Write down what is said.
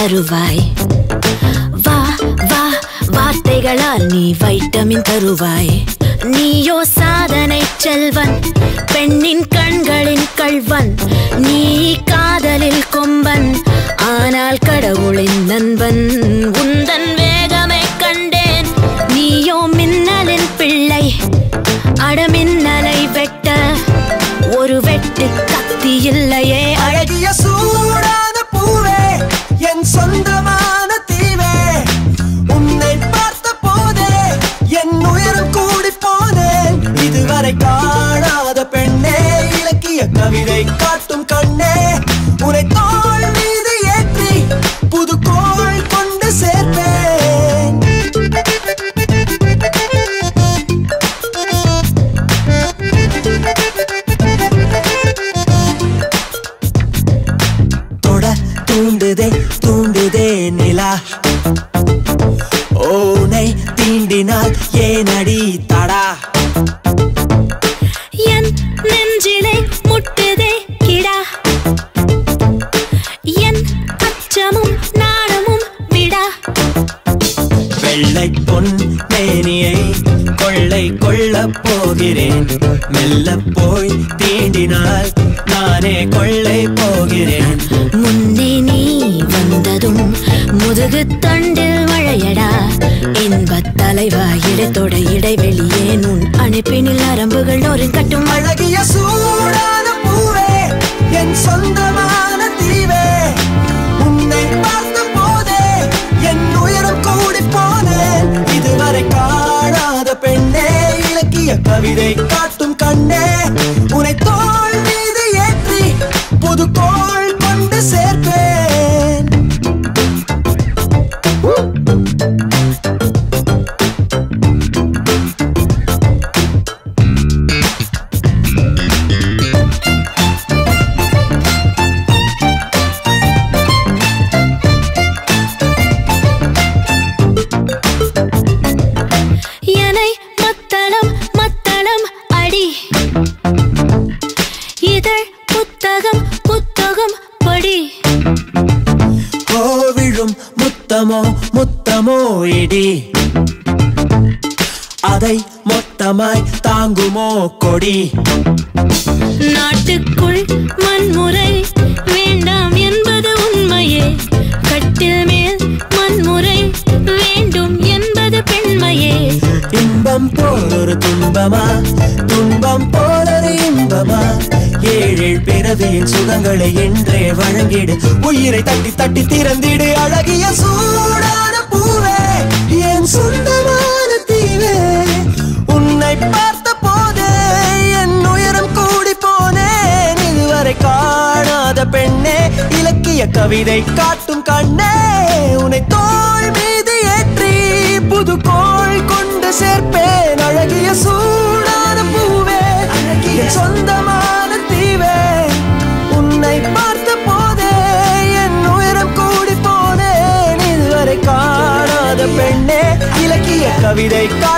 தருவாய் வா வா வார்த்தைகளால் நீ வைட்டமின் தருவாய் நீயோ சாதனை செல்வன் பெண்ணின் கண்களின் கள்வன் நீ காதலில் கொம்பன் ஆனால் கடவுளின் நண்பன் உந்தன் வேகமை கண்டேன் நீயோ மின்னலின் பிள்ளை அடமின்னலை வெட்ட ஒரு வெட்டு கத்தி இல்லையே அழகிய சூடான பூவே என் சொந்தமான தீவே உன்னை பார்த்த போதே என் உயரம் கூடி போனேன் இதுவரை காணாத பெண்ணே இலக்கிய கவிதை காட்டும் கண்ணே உன்னை தோள் மீது ஏற்றி புது கோள் கொண்டு சேர்ப்பேன் தொட தூண்டுதே தூண்டுதே நிலா ஓனை தீண்டினால் ஏனடி தடா என் நெஞ்சிலே முட்டுதே கிடா என் அச்சமும் நாணமும் விடா வெள்ளை பொன் மேனியை கொள்ளை கொள்ளப் போகிறேன் மெல்ல போய் தீண்டினால் நானே கொள்ளை போகிறேன் முன்னே நீ வந்ததும் முதுகு தண்டில் மழையடா இன்பத் தலைவா இடத்தோட இடைவெளியே உன் அணைப்பினில் நரம்புகள் நொறுங்கட்டும் அழகிய சூடான பூவே என் சொந்தமான தீவே உன்னை பார்த்த போதே என் உயரம் கூடி போனேன் இதுவரை காணாத பெண்ணே இலக்கிய கவிதை காட்டும் கண்ணே உன்னை தோள் மீது ஏற்றி புது கோள் கொண்டு சேர்ப்பேன் எனை மத்தளம் மத்தளம் அடி இதழ் புத்தகம் புத்தகம் படி கோவிழும் முத்தமோ முத்தமோ இடி அதை மொத்தமாய் தாங்குமோ கொடி நாட்டுக்குள் வன்முறை வேண்டாம் என்பது உண்மையே கட்டில் மேல் வன்முறை வேண்டும் என்பது பெண்மையே இன்பம் போல் ஒரு துன்பமா துன்பம் போல் ஒரு இன்பமா ஏழேழ் பிறவியின் சுகங்களை என்றே வழங்கிடு உயிரை தட்டி தட்டி திறந்திடு அழகிய சூடான பூவே என் சொந்தமான தீவே உன்னை பார்த்த போதே என் உயரம் கூடி போனேன் இதுவரை காணாத பெண்ணே இலக்கிய கவிதை காட்டும் கண்ணே உன்னை தோள் மீது ஏற்றி புது கோள் கொண்டு சேர்ப்பேன் அழகிய சூடான பூவே என் சொந்தமான தீவே உன்னை பார்த்த போதே என் உயரம் கூடி போனேன் இதுவரை காணாத பெண்ணே இலக்கிய கவிதை காட்டும்